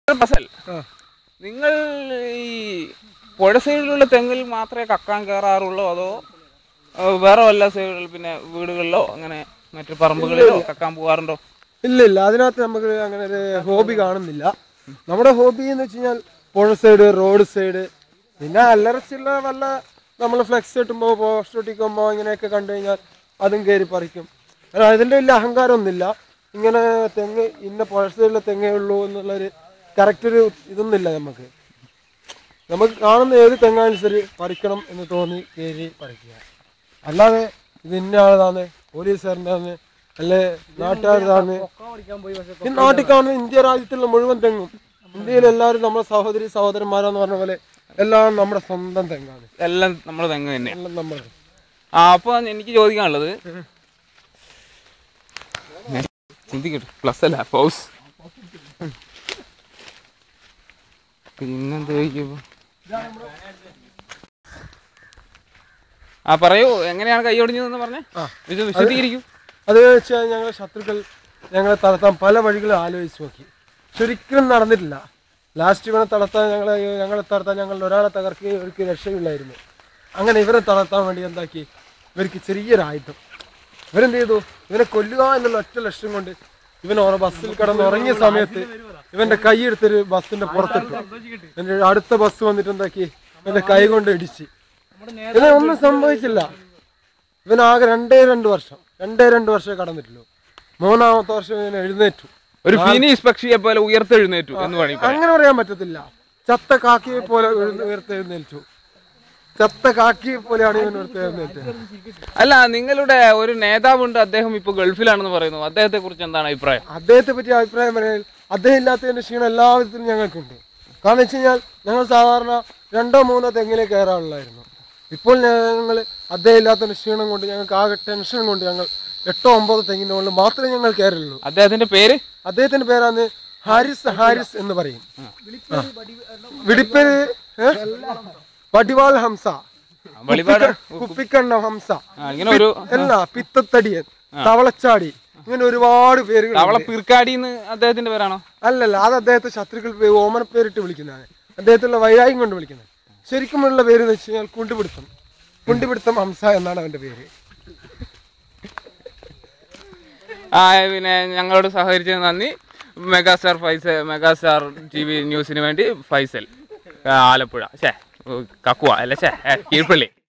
ഫസൽ ആ. നിങ്ങൾ ഈ പുഴ സൈഡിലുള്ള തെങ്ങിൽ മാത്രമേ കക്കാൻ കയറാറുള്ളൂ അതോ ആ, വേറെ വല്ല സൈഡിൽ പിന്നെ വീടുകളിലോ അങ്ങനെ മറ്റു പറമ്പുകളിലോ കക്കാൻ പോകാറുണ്ടോ ഇല്ല ഇല്ല അതിനകത്ത് നമുക്ക് അങ്ങനെ ഒരു ഹോബി കാണുന്നില്ല നമ്മുടെ ഹോബി എന്ന് വെച്ച് കഴിഞ്ഞാൽ പുഴ സൈഡ് റോഡ് സൈഡ് പിന്നെ അല്ലറച്ചില്ല വല്ല നമ്മൾ ഫ്ലെക്സ് കിട്ടുമ്പോൾ പോസ്റ്റ് ഒട്ടിക്കുമ്പോൾ ഇങ്ങനെയൊക്കെ കണ്ടു കഴിഞ്ഞാൽ അതും കയറി പറിക്കും അല്ല, അതിൻ്റെ വലിയ അഹങ്കാരമൊന്നുമില്ല ഇങ്ങനെ തെങ്ങ് ഇന്ന പുഴ സൈഡിലെ തെങ്ങേ ഉള്ളൂ എന്നുള്ളൊരു കറക്റ്റ് ഒരു ഇതൊന്നുമില്ല നമുക്ക് നമുക്ക് കാണുന്ന ഏത് തെങ്ങായാലും ശരി പറിക്കണം എന്ന് തോന്നി കയറി പറിക്കുക അല്ലാതെ ഇത് ഇന്ന ആളതാണ് പോലീസുകാരൻ്റെ അല്ലെ നാട്ടുകാരതാണ് ഈ നാട്ടിൽ കാണുന്ന ഇന്ത്യ രാജ്യത്തുള്ള മുഴുവൻ തെങ്ങും ഇന്ത്യയിൽ എല്ലാവരും നമ്മുടെ സഹോദരി സഹോദരന്മാരാന്ന് പറഞ്ഞ പോലെ എല്ലാം നമ്മുടെ സ്വന്തം തെങ്ങാണ് എല്ലാം നമ്മുടെ തെങ്ങ് തന്നെയാണ് എല്ലാം നമ്മുടെ ആ അപ്പൊ എനിക്ക് ചോദിക്കാനുള്ളത് ഞാൻ ചിന്തിക്കട്ടെ പ്ലസ് അല്ല പൗസ് പിന്നെന്ത് ചോദിക്കുമ്പോ ആ പറയൂ എങ്ങനെയാണ് കൈ ഒടിഞ്ഞതെന്ന് പറഞ്ഞേ ആ. ഇത് വിശദീകരിക്കും അത് വെച്ചാൽ ഞങ്ങളെ ശത്രുക്കൾ ഞങ്ങളെ തളർത്താൻ പല വഴികളും ആലോചിച്ച് നോക്കി പക്ഷെ ഒരിക്കലും നടന്നിട്ടില്ല ലാസ്റ്റ് ഇവനെ തളർത്താൻ ഞങ്ങളെ ഞങ്ങളെ തളർത്താൻ ഞങ്ങൾ ഒരാളെ തകർക്കുകയും ഇവർക്ക് രക്ഷയില്ലായിരുന്നു അങ്ങനെ ഇവരെ തളർത്താൻ വേണ്ടി എന്താക്കി ഇവർക്ക് ചെറിയൊരു ആയുധം ഇവരെന്ത് ചെയ്തു ഇവനെ കൊല്ലുക എന്നുള്ള ഒറ്റ ലക്ഷ്യം കൊണ്ട് ഇവൻ ഓരോ ബസ്സിൽ കിടന്ന് ഉറങ്ങിയ സമയത്ത് ഇവന്റെ കൈ എടുത്തൊരു ബസ്സിന്റെ പുറത്തിട്ടു എന്നിട്ട് അടുത്ത ബസ് വന്നിട്ട് എന്താക്കി ഇവന്റെ കൈ കൊണ്ട് ഇടിച്ച് ഇവനെ ഒന്നും സംഭവിച്ചില്ല ഇവനാകെ രണ്ടേ രണ്ട് വർഷം രണ്ടേ രണ്ട് വർഷമേ കടന്നിട്ടുള്ളൂ മൂന്നാമത്തെ വർഷം ഇവൻ എഴുന്നേറ്റു ഒരു ഫിനീഷ് പക്ഷിയെ പോലെ ഉയർത്തെഴുന്നേറ്റു എന്ന് വേണമെങ്കിൽ പറയാം. അങ്ങനെ പറയാൻ പറ്റത്തില്ല ചത്ത കാക്കിയെ പോലെ ഉയർന്ന് ഉയർത്തെഴുന്നേറ്റു ചത്ത കാക്കിയെ പോലെയാണ് ഇവൻ ഉയർത്തെഴുന്നേറ്റത് അല്ല നിങ്ങളുടെ ഒരു നേതാവുണ്ട് അദ്ദേഹം ഇപ്പൊ ഗൾഫിലാണെന്ന് പറയുന്നു അദ്ദേഹത്തെ കുറിച്ച് എന്താണ് അഭിപ്രായം അദ്ദേഹത്തെ പറ്റി അഭിപ്രായം പറയാൻ അദ്ദേഹം ഇല്ലാത്തതിന്റെ ക്ഷീണം എല്ലാ വിധത്തിലും ഞങ്ങൾക്കുണ്ട് കാരണം വെച്ച് കഴിഞ്ഞാൽ ഞങ്ങൾ സാധാരണ രണ്ടോ മൂന്നോ തെങ്ങിനെ കയറാറുള്ളായിരുന്നു ഇപ്പോൾ ഞങ്ങൾ അദ്ദേഹം ഇല്ലാത്തതിന്റെ ക്ഷീണം കൊണ്ട് ഞങ്ങൾക്ക് ആകെ ടെൻഷൻ കൊണ്ട് ഞങ്ങൾ എട്ടോ ഒമ്പതോ തെങ്ങിന്റെ മുകളിൽ മാത്രമേ ഞങ്ങൾ കയറുള്ളൂ അദ്ദേഹത്തിന്റെ പേര് അദ്ദേഹത്തിന്റെ പേരാണ് ഹാരിസ് ഹാരിസ് എന്ന് പറയും ആ. വിളിപ്പേര് ഏ? വടിവാൾ ഹംസ വെളിപാട് കുപ്പിക്കണ്ണ ഹംസ ആ, ഇങ്ങനെ ഒരു അല്ല പിത്തത്തടിയൻ തവളച്ചാടി ഇങ്ങനെ ഒരുപാട് പേരുകൾ തവള പിർക്കാടിന്ന് അദ്ദേഹത്തിന്റെ പേരാണോ അല്ലല്ല അത് അദ്ദേഹത്തെ ശത്രുക്കൾ പേ- ഓമന പേരിട്ട് വിളിക്കുന്നതാണ് അദ്ദേഹത്തിലുള്ള വൈരാഗ്യം കൊണ്ട് വിളിക്കുന്നത് ശരിക്കുമുള്ള പേര് എന്ന് വെച്ച് കഴിഞ്ഞാൽ കുണ്ടുപിടുത്തം കുണ്ടുപിടുത്തം ഹംസ എന്നാണ് അവന്റെ പേര് ആ പിന്നെ ഞങ്ങളോട് സഹകരിച്ചതിന് നന്ദി megastar Faisal megastar T V ന്യൂസിന് വേണ്ടി ഫൈസൽ ആ, ആലപ്പുഴ ഛേ കക്കുവ അല്ല ഛേ ഏ, കീഴ്പള്ളി